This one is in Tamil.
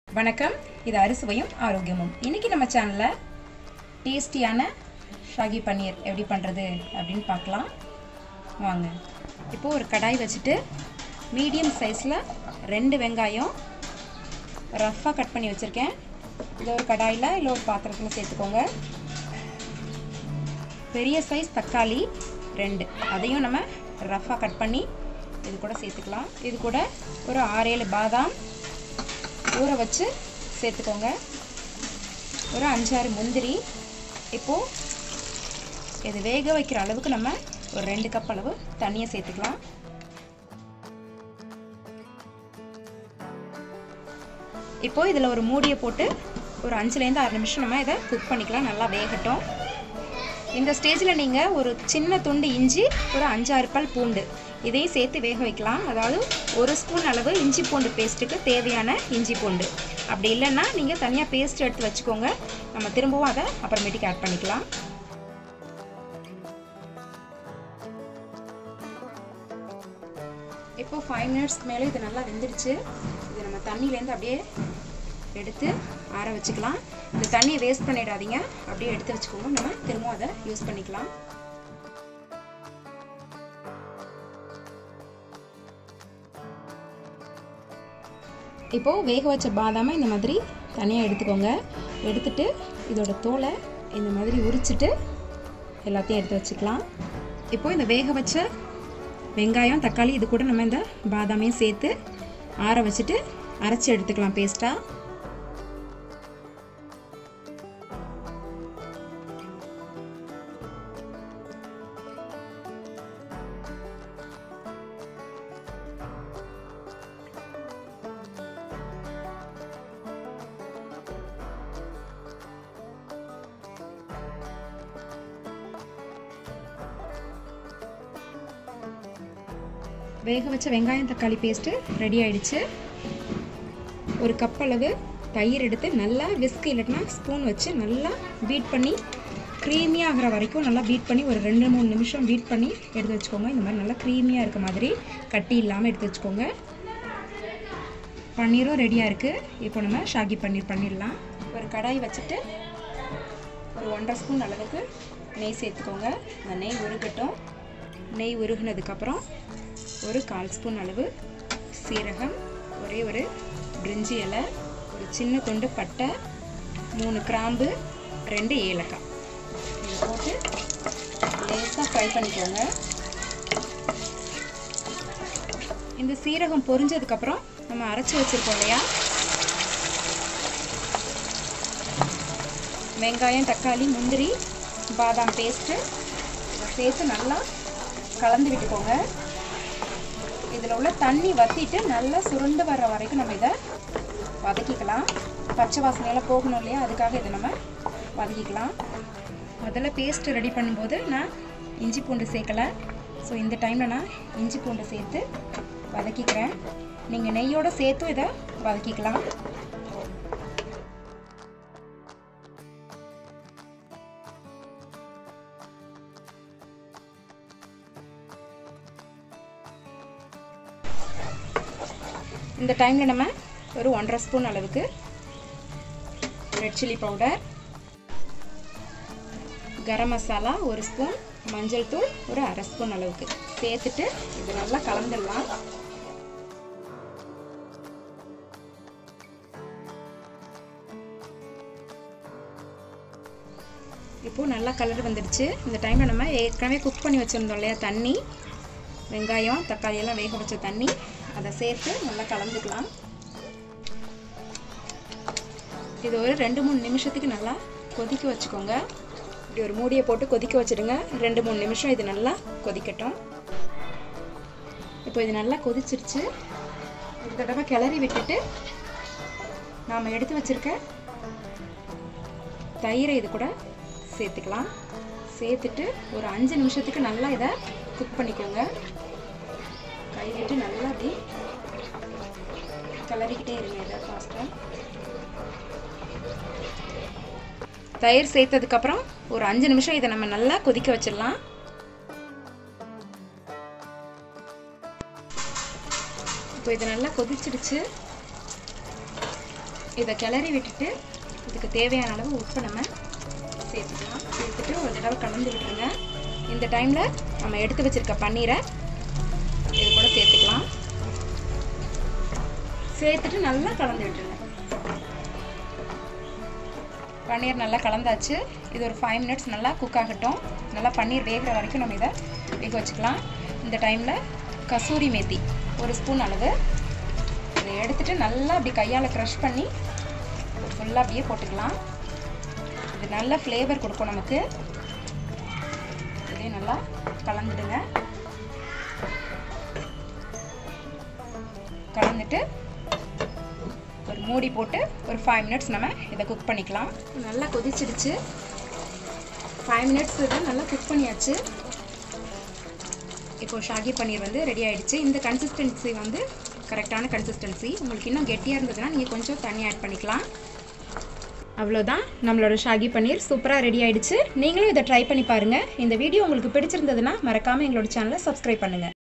வணக்கம் இது அறுசுவையும் ஆரோக்கியமும் இன்னைக்கு நம்ம சேனலில் டேஸ்டியான ஷாகி பன்னீர் எப்படி பண்ணுறது அப்படின்னு பார்க்கலாம் வாங்க இப்போது ஒரு கடாய் வச்சுட்டு மீடியம் சைஸில் ரெண்டு வெங்காயம் ரஃப்பாக கட் பண்ணி வச்சுருக்கேன் இதை ஒரு கடாயில் இல்லை ஒரு பாத்திரத்தில் சேர்த்துக்கோங்க பெரிய சைஸ் தக்காளி ரெண்டு அதையும் நம்ம ரஃப்பாக கட் பண்ணி இது கூட சேர்த்துக்கலாம் இது கூட ஒரு ஆறேழு பாதாம் ஊற வச்சு சேர்த்துக்கோங்க ஒரு அஞ்சாறு முந்திரி இப்போது இது வேக வைக்கிற அளவுக்கு நம்ம ஒரு ரெண்டு கப் அளவு தண்ணியை சேர்த்துக்கலாம் இப்போ இதில் ஒரு மூடியை போட்டு ஒரு அஞ்சுலேருந்து ஆறு நிமிஷம் நம்ம இதை குக் பண்ணிக்கலாம் நல்லா வேகட்டும் இந்த ஸ்டேஜில் நீங்கள் ஒரு சின்ன துண்டு இஞ்சி ஒரு அஞ்சாறு பல் பூண்டு இதையும் சேர்த்து வேக வைக்கலாம் அதாவது ஒரு ஸ்பூன் அளவு இஞ்சி பூண்டு பேஸ்ட்டுக்கு தேவையான இஞ்சி பூண்டு அப்படி இல்லைன்னா நீங்கள் தனியாக பேஸ்ட் எடுத்து வச்சுக்கோங்க நம்ம திரும்பவும் அதை அப்புறமேட்டுக்கு ஆட் பண்ணிக்கலாம் இப்போ ஃபைவ் மினிட்ஸ்க்கு மேலே இது நல்லா வெந்துடுச்சு இது நம்ம தண்ணியிலேருந்து அப்படியே எடுத்து ஆற வச்சுக்கலாம் இந்த தண்ணியை வேஸ்ட் பண்ணிடாதீங்க அப்படியே எடுத்து வச்சுக்கோங்க நம்ம திரும்பவும் அதை யூஸ் பண்ணிக்கலாம் இப்போது வேக வச்ச பாதாமை இந்த மாதிரி தனியாக எடுத்துக்கோங்க எடுத்துட்டு இதோட தோலை இந்த மாதிரி உரிச்சிட்டு எல்லாத்தையும் எடுத்து வச்சுக்கலாம் இப்போது இந்த வேக வச்ச வெங்காயம் தக்காளி இது கூட நம்ம இந்த பாதாமையும் சேர்த்து ஆற வச்சுட்டு அரைச்சி எடுத்துக்கலாம் பேஸ்ட்டாக வேக வச்ச வெங்காயம் தக்காளி பேஸ்ட்டு ரெடி ஆயிடுச்சு ஒரு கப் அளவு தயிர் எடுத்து நல்லா விஸ்க் இல்லைன்னா ஸ்பூன் வச்சு நல்லா பீட் பண்ணி க்ரீமியாக ஆகிற வரைக்கும் நல்லா பீட் பண்ணி ஒரு ரெண்டு மூணு நிமிஷம் பீட் பண்ணி எடுத்து வச்சுக்கோங்க இந்த மாதிரி நல்லா க்ரீமியாக இருக்க மாதிரி கட்டி இல்லாமல் எடுத்து வச்சுக்கோங்க பன்னீரும் ரெடியாக இருக்குது இப்போ நம்ம ஷாகி பன்னீர் பண்ணிடலாம் ஒரு கடாய் வச்சுட்டு ஒரு ஒன்றரை ஸ்பூன் அளவுக்கு நெய் சேர்த்துக்கோங்க அந்த நெய் உருகட்டும் நெய் உருகினதுக்கப்புறம் ஒரு கால் ஸ்பூன் அளவு சீரகம் ஒரே ஒரு பிரிஞ்சி இலை ஒரு சின்ன துண்டு பட்டை மூணு கிராம்பு ரெண்டு ஏலக்காய் இதை போட்டு லேசாக ஃப்ரை பண்ணிக்கோங்க இந்த சீரகம் பொரிஞ்சதுக்கப்புறம் நம்ம அரைச்சி வச்சுருக்கோம் இல்லையா வெங்காயம் தக்காளி முந்திரி பாதாம் பேஸ்ட்டு சேர்த்து நல்லா கலந்து விட்டுக்கோங்க இதில் உள்ள தண்ணி வற்றிட்டு நல்லா சுருண்டு வர்ற வரைக்கும் நம்ம இதை வதக்கிக்கலாம் பச்சை வாசனையெல்லாம் போகணும் இல்லையா அதுக்காக இதை நம்ம வதக்கிக்கலாம் முதல்ல பேஸ்ட்டு ரெடி பண்ணும்போது நான் இஞ்சி பூண்டு சேர்க்கலை ஸோ இந்த டைமில் நான் இஞ்சி பூண்டு சேர்த்து வதக்கிக்கிறேன் நீங்கள் நெய்யோடு சேர்த்தும் இதை வதக்கிக்கலாம் இந்த டைமில் நம்ம ஒரு ஒன்றரை ஸ்பூன் அளவுக்கு red chilli powder garam masala ஒரு ஸ்பூன் மஞ்சள் தூள் ஒரு அரை ஸ்பூன் அளவுக்கு சேர்த்துட்டு இது நல்லா கலந்துடலாம் இப்போது நல்லா கலர் வந்துடுச்சு இந்த டைமில் நம்ம ஏற்கனவே குக் பண்ணி வச்சுருந்தோம் இல்லையா தண்ணி வெங்காயம் தக்காளி எல்லாம் வேக வச்ச தண்ணி அதை சேர்த்து நல்லா கலந்துக்கலாம் இது ஒரு ரெண்டு மூணு நிமிஷத்துக்கு நல்லா கொதிக்க வச்சுக்கோங்க இப்படி ஒரு மூடியை போட்டு கொதிக்க வச்சுடுங்க ரெண்டு மூணு நிமிஷம் இது நல்லா கொதிக்கட்டும் இப்போ இது நல்லா கொதிச்சிருச்சு ஒரு தடவை கிளறி விட்டுட்டு நாம் எடுத்து வச்சுருக்க தயிரை இது கூட சேர்த்துக்கலாம் சேர்த்துட்டு ஒரு அஞ்சு நிமிஷத்துக்கு நல்லா இதை குக் பண்ணிக்கோங்க கை விட்டு நல்லா அப்படி கிளறிக்கிட்டே இருங்க இதை ஃபாஸ்ட்டாக தயிர் சேர்த்ததுக்கப்புறம் ஒரு அஞ்சு நிமிஷம் இதை நம்ம நல்லா கொதிக்க வச்சிடலாம் இப்போ இது நல்லா கொதிச்சிடுச்சு இதை கிளறி விட்டுட்டு இதுக்கு தேவையான அளவு உப்பு நம்ம சேர்த்துக்கலாம் சேர்த்துட்டு ஒரு தடவை கலந்து விட்டுருங்க இந்த டைமில் நம்ம எடுத்து வச்சுருக்க பன்னீரை இது கூட சேர்த்துக்கலாம் சேர்த்துட்டு நல்லா கலந்து விட்டுருங்க பன்னீர் நல்லா கலந்தாச்சு இது ஒரு ஃபைவ் மினிட்ஸ் நல்லா குக் ஆகட்டும் நல்லா பன்னீர் வேகிற வரைக்கும் நம்ம இதை வேக வச்சுக்கலாம் இந்த டைமில் கசூரி மேத்தி ஒரு ஸ்பூன் அளவு இதை எடுத்துட்டு நல்லா அப்படி கையால் க்ரஷ் பண்ணி ஃபுல்லாக அப்படியே போட்டுக்கலாம் இது நல்ல ஃப்ளேவர் கொடுக்கும் நமக்கு இதே நல்லா கலந்துடுங்க கலந்துட்டு ஒரு மூடி போட்டு ஒரு ஃபைவ் மினிட்ஸ் நம்ம இதை குக் பண்ணிக்கலாம் நல்லா கொதிச்சிடுச்சு ஃபைவ் மினிட்ஸ் இதை நல்லா குக் பண்ணியாச்சு இப்போ ஷாகி பன்னீர் வந்து ரெடி ஆயிடுச்சு இந்த கன்சிஸ்டன்சி வந்து கரெக்டான கன்சிஸ்டன்சி உங்களுக்கு இன்னும் கெட்டியாக இருந்ததுன்னா நீங்கள் கொஞ்சம் தண்ணி ஆட் பண்ணிக்கலாம் அவ்வளோதான் நம்மளோட ஷாகி பன்னீர் சூப்பராக ரெடி ஆயிடுச்சு நீங்களும் இதை ட்ரை பண்ணி பாருங்கள் இந்த வீடியோ உங்களுக்கு பிடிச்சிருந்ததுன்னா மறக்காமல் எங்களோட சேனலை சப்ஸ்கிரைப் பண்ணுங்கள்